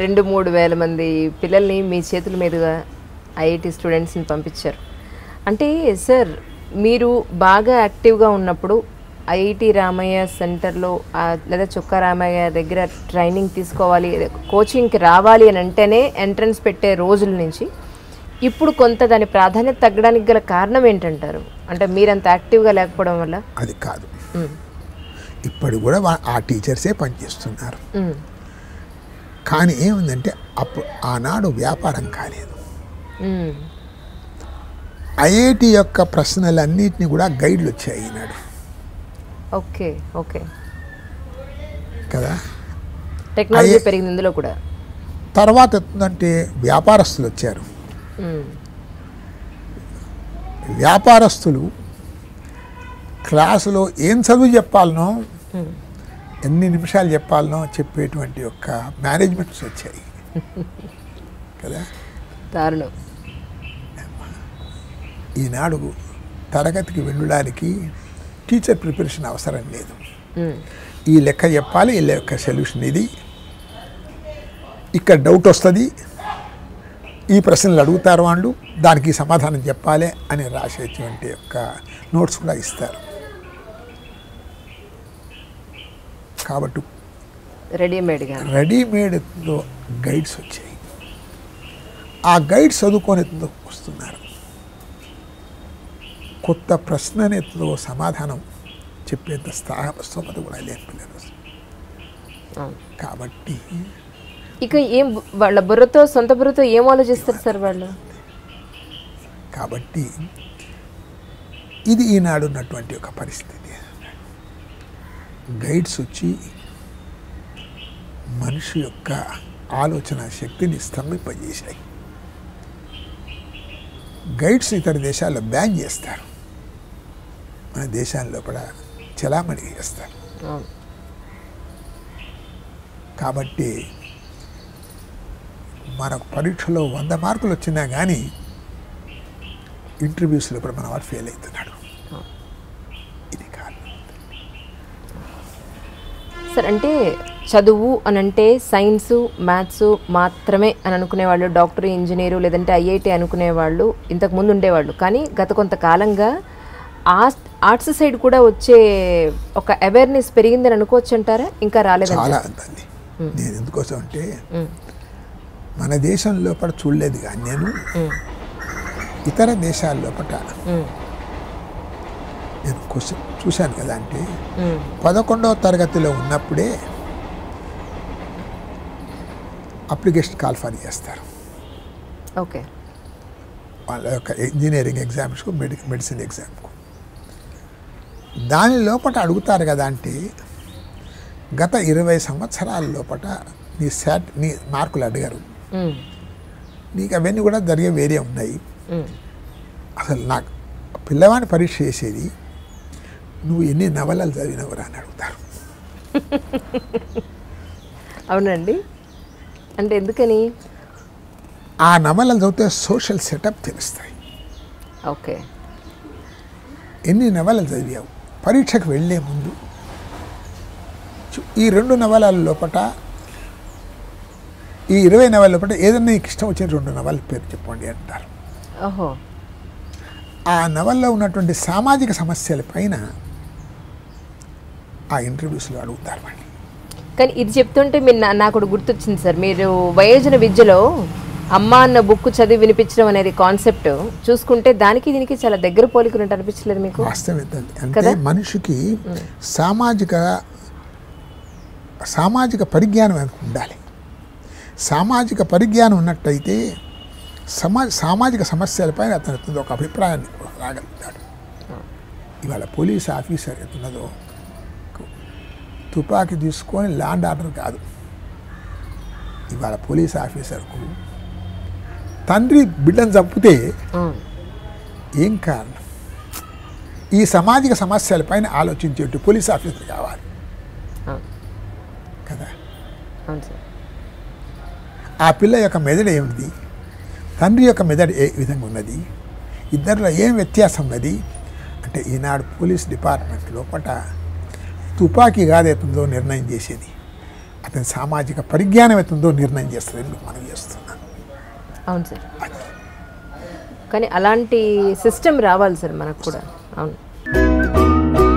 రెండు మూడు వేల మంది పిల్లల్ని మీ చేతుల మీదుగా ఐఐటి స్టూడెంట్స్ని పంపించారు అంటే సార్ మీరు బాగా యాక్టివ్గా ఉన్నప్పుడు ఐఐటి రామయ్య సెంటర్లో ఆ, లేదా చొక్కా రామయ్య దగ్గర ట్రైనింగ్ తీసుకోవాలి కోచింగ్కి రావాలి అని అంటేనే ఎంట్రన్స్ పెట్టే రోజుల నుంచి ఇప్పుడు కొంత దాని ప్రాధాన్యత తగ్గడానికి గల కారణం ఏంటంటారు అంటే మీరంత యాక్టివ్గా లేకపోవడం వల్ల అది కాదు ఉమ్, ఇప్పుడు కూడా వా- ఆ టీచర్సే పనిచేస్తున్నారు ఉమ్, కానీ ఏముందంటే అప్పుడు ఆనాడు వ్యాపారం కాలేదు ఉమ్, ఐఐటి యొక్క ప్రశ్నలన్నిటిని కూడా గైడ్లు వచ్చాయి ఈనాడు ఓకే ఓకే కదా టెక్నాలజీ అయ్యే- పెరిగింది ఇందులో కూడా తర్వాత ఏంటంటే వ్యాపారస్తులు వచ్చారు ఉమ్, వ్యాపారస్తులు క్లాసులో ఏం చదువు చెప్పాలనో ఉమ్. ఎన్ని నిమిషాలు చెప్పాలనో చెప్పేటువంటి యొక్క మేనేజ్మెంట్స్ వచ్చాయి కదా దారుణం ఈనాడు తరగతికి వెళ్ళడానికి టీచర్ ప్రిపరేషన్ అవసరం లేదు ఉమ్, ఈ లెక్క చెప్పాలి ఈ లెక్క సొల్యూషన్ ఇది ఇక్కడ డౌట్ వస్తుంది ఈ ప్రశ్నలు అడుగుతారు వాళ్ళు దానికి సమాధానం చెప్పాలి అని రాసేటువంటి యొక్క నోట్స్ కూడా ఇస్తారు కాబట్టి రెడీమేడ్గా రెడీమేడ్లో గైడ్స్ వచ్చాయి ఆ గైడ్స్ చదువుకొని వస్తున్నారు కొత్త ప్రశ్నతో సమాధానం చెప్పేంత స్థా స్తోమత కూడా లేని పిల్లలు అవును. కాబట్టి ఇక ఏం బు- వాళ్ళ బుర్రతో సొంత బుర్రతో ఏం ఆలోచిస్తారు సార్ వాళ్ళు కాబట్టి ఇది ఈనాడు ఉన్నటువంటి ఒక పరిస్థితి గైడ్స్ వచ్చి మనిషి యొక్క ఆలోచన శక్తిని స్తంభింపజేశాయి గైడ్స్ ఇతర దేశాల్లో బ్యాన్ చేస్తారు మన దేశాల్లో కూడా చలామణి చేస్తారు అవును. కాబట్టి మనకు పరీక్షలో వంద మార్కులు వచ్చినా కానీ ఇంటర్వ్యూస్లో కూడా మన వాడు ఫెయిల్ అవుతున్నాడు ఇది కాదు సార్ అంటే చదువు అని అంటే సైన్స్ మ్యాథ్స్ మాత్రమే అని అనుకునే వాళ్ళు డాక్టర్ ఇంజనీరు లేదంటే ఐఐటి అనుకునే వాళ్ళు ఇంతకు ముందు ఉండేవాళ్ళు కానీ గత కొంతకాలంగా ఆర్ట్స్ ఆర్ట్స్ సైడ్ కూడా వచ్చే ఒక అవేర్నెస్ పెరిగిందని అనుకోవచ్చు అంటారా ఇంకా రాలేదంట చాలా అందండి నేను ఎందుకోసం అంటే మన దేశం లోపల చూడలేదు కానీ నేను ఇతర దేశాల లోపల నేను క్వశ్చన్ చూశాను కదా అంటే పదకొండవ తరగతిలో ఉన్నప్పుడే అప్లికేషన్ కాల్ఫర్ చేస్తారు ఓకే వాళ్ళ యొక్క ఇంజనీరింగ్ ఎగ్జామ్స్కు మెడి మెడిసిన్ ఎగ్జామ్కు దాని లోపల అడుగుతారు కదా అంటే గత ఇరవై సంవత్సరాల లోపల నీ శాట్ నీ మార్కులు అడిగారు నీకు అవన్నీ కూడా జరిగే వేరే ఉన్నాయి అసలు నాకు పిల్లవాడిని పరీక్ష చేసేది నువ్వు ఎన్ని నవలలు చదివినవరా అని అడుగుతారు అవునండి అంటే ఎందుకని ఆ నవలలు చదివితే సోషల్ సెటప్ తెలుస్తాయి ఓకే ఎన్ని నవలలు చదివావు పరీక్షకు వెళ్ళే ముందు చు- ఈ రెండు నవలల లోపట ఈ ఇరవై నవల లోపల ఏదైనా నీకు ఇష్టం వచ్చిన రెండు నవల పేరు చెప్పండి అంటారు ఓహో ఆ నవల్లో ఉన్నటువంటి సామాజిక సమస్యల పైన ఆ ఇంటర్వ్యూస్లో అడుగుతారు మళ్ళీ కానీ ఇది చెప్తుంటే మీరు నా- నాకు ఒకటి గుర్తొచ్చింది సార్ మీరు వయోజన విద్యలో అమ్మ అన్న బుక్ చదివి వినిపించడం అనేది కాన్సెప్ట్ చూసుకుంటే దానికి దీనికి చాలా దగ్గర పోలికలు అనిపించలేదు మీకు వాస్తవం ఏంటంటే అంటే కదా? మనిషికి సామాజిక సామాజిక పరిజ్ఞానం ఆయనకు ఉండాలి సామాజిక పరిజ్ఞానం ఉన్నట్టయితే సమా సామాజిక సమస్యలపైన అతను ఒక అభిప్రాయాన్ని రాగలుగుతాడు ఇవాళ పోలీస్ ఆఫీసర్ ఎత్తున్నదో తుపాకీ తీసుకొని ల్యాండ్ ఆర్డర్ కాదు ఇవాళ పోలీస్ ఆఫీసర్కు తండ్రి బిడ్డను చంపితే ఉమ్, ఏం కారణం ఈ సామాజిక సమస్యలపైన ఆలోచించేట్టు పోలీస్ ఆఫీసర్ కావాలి అవును కదా అవును సార్ ఆ పిల్ల యొక్క మెదడు ఏమిటి తండ్రి యొక్క మెదడు ఏ విధంగా ఉన్నది ఇద్దరిలో ఏం వ్యత్యాసం ఉన్నది అంటే ఈనాడు పోలీస్ డిపార్ట్మెంట్ లోపల తుపాకీ కాదేతుందో నిర్ణయం చేసేది అతని సామాజిక పరిజ్ఞానం ఎత్తుందో నిర్ణయం చేస్తుంది మీకు మనం చేస్తున్నా అవును సార్ కానీ అలాంటి సిస్టమ్ రావాలి సార్ మనకు కూడా అవును